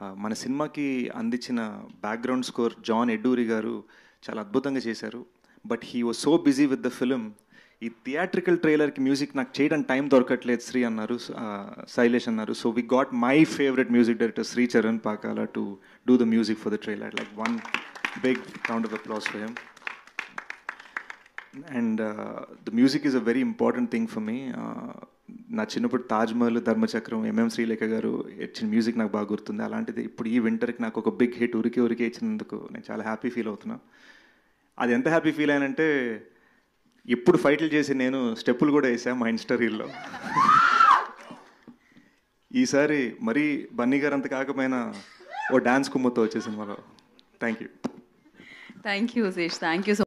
ఆ, మన సినిమాకి అందించిన బ్యాక్గ్రౌండ్ స్కోర్ జాన్ ఎడ్డూరి గారు చాలా అద్భుతంగా చేశారు but he was so busy with the film ఈ థియేట్రికల్ ట్రైలర్కి మ్యూజిక్ నాకు చేయడానికి టైం దొరకట్లేదు శ్రీ అన్నారు ఆ, శైలేష్ అన్నారు so we got my favourite music director Shri Charan Pakala to do the music for the trailer like one big round of applause for him and the music is a very important thing for me నా చిన్నప్పుడు Taj Mahal ధర్మచక్రం MM Srilekha గారు ఇచ్చిన music నాకు బాగా గుర్తుంది అలాంటిది ఇప్పుడు ఈ వింటర్కి నాకు ఒక బిగ్ హిట్ ఉరికి ఉరికి ఇచ్చినందుకు నేను చాలా హ్యాపీ ఫీల్ అవుతున్నా అది ఎంత హ్యాపీ ఫీల్ అయ్యానంటే ఎప్పుడు ఫైట్లు చేసి నేను స్టెప్పులు కూడా వేసా మా ఇన్స్టా రీల్లో ఈసారి మరీ బన్నీ గారు అంత కాకపోయినా ఓ డాన్స్ కుమ్మతో వచ్చే సినిమాలో thank you thank you Sesh thank you so